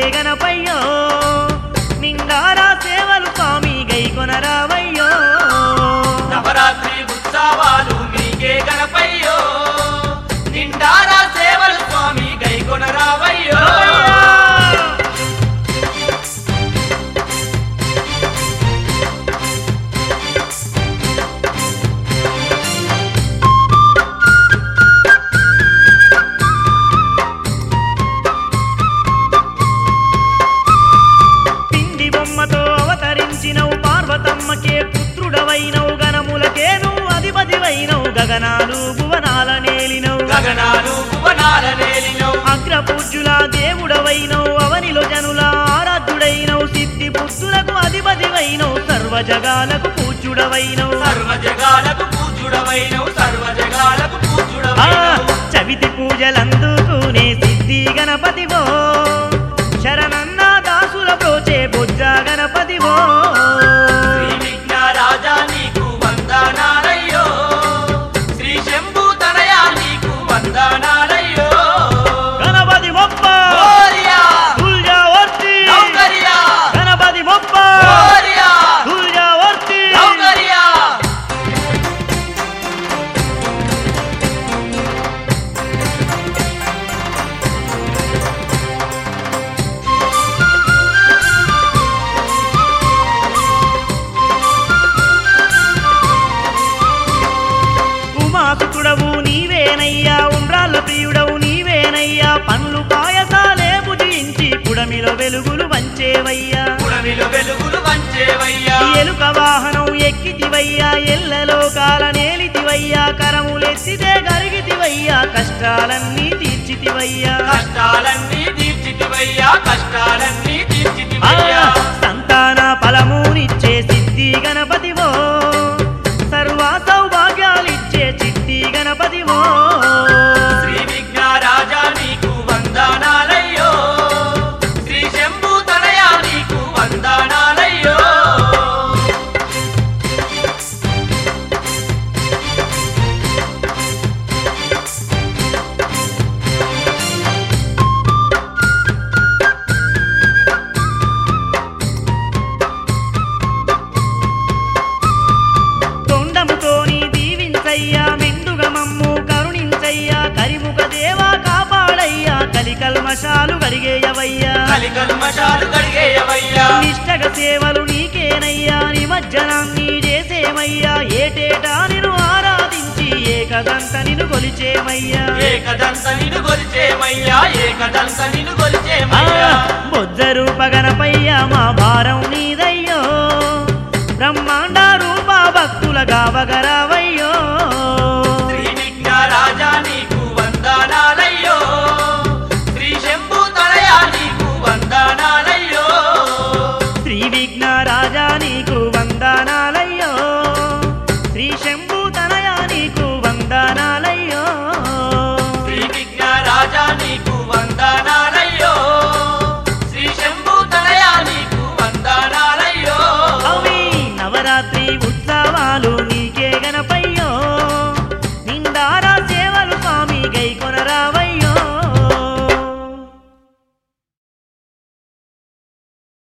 గణపయ్యో నిండారా సేవలు స్వామి గైకొనరావయ్యో నవరాత్రి ఉత్సవాలు మీకే గణపయ్యో నిండారా సేవలు స్వామి గైకొనరావయ్యో పిండి బొమ్మతో అవతరించినవు పార్వతమ్మకే పుత్రుడవైనవు గణములకేను అధిపతివైనవు గగనాలు భువనాల నేలినవు గగనాలు భువనాల నేలినవు అగ్రపూజ్యుల దేవుడవైనవు అవనిలో జనుల ఆరాధ్యుడైనవు సిద్ధి బుద్ధులకు అధిపతివైనవు సర్వ జగాలకు పూజ్యుడవైనవు సర్వ జగాలకు పూజుడవైనవు సర్వ జగాలకు ఆ, పూజుడవైనవు చవితి పూజలందుకునే సిద్ధి గణపతివో శరణన్న దాసుల ప్రోచే బొజ్జ గణపతివో శ్రీ విఘ్న రాజా నీకు వందనాలయ్యో శ్రీ శంభు తనయా నీకు వందనాలయ్యో గణపతి మొప్ప ఓరియా దుర్గావర్తి సౌకర్యా గణపతి మొప్ప ఓరియా దుర్గావర్తి సౌకర్యా ఉమాసుతుడవు నీవేనయ్యా ఉండ్రాళ్ళ ప్రియుడవు నీవేనయ్యా పండ్లు పాయసాలే భుజించి పుడమిలో వెలుగులు వంచేవయ్యా పుడమిలో వెలుగులు వంచేవయ్యా ఎలుక వాహనం ఎక్కితివయ్యా ఎల్లలోకాల నేలితివయ్యా కరములెత్తితే గరిగితివయ్యా కష్టాలన్నీ తీర్చితివయ్యా కష్టాలన్నీ తీర్చితివయ్యా కష్టాలన్నీ ఆ, తీర్చితివయ్యా సంతాన ఫలమునిచ్చే సిద్ధి గణపతివో సర్వ సౌభాగ్యాలిచ్చే చిట్టి గణపతివో శ్రీ విఘ్న రాజా నీకు వందనాలయ్యో శ్రీ శంభు తనయా నీకు వందనాలయ్యో తొండముతోని దీవించయ్యా మెండుగా మమ్ము కరుణించయ్యా కరిముఖ దేవా కాపాడయ్యా కలికల్మషాలు గడిగేయవయ్యా కలికల్మషాలు కడిగేయవయ్యా నిష్టగ సేవలు నీకేనయ్యా నిమజ్జనాన్ని చేసేమయ్యా ఏటేటా నిన్ను ఆరాధించి ఏకదంత నిన్ను కొలిచేమయ్యా ఏకదంత నిన్ను గొలిచేమయ్యా ఏకదంత నిన్ను ఆ, గొలిచేమయ్యా బొజ్జ రూపగనపయ్యా మా భారం నీదయ్యో బ్రహ్మాండ రూప భక్తుల గావగరావ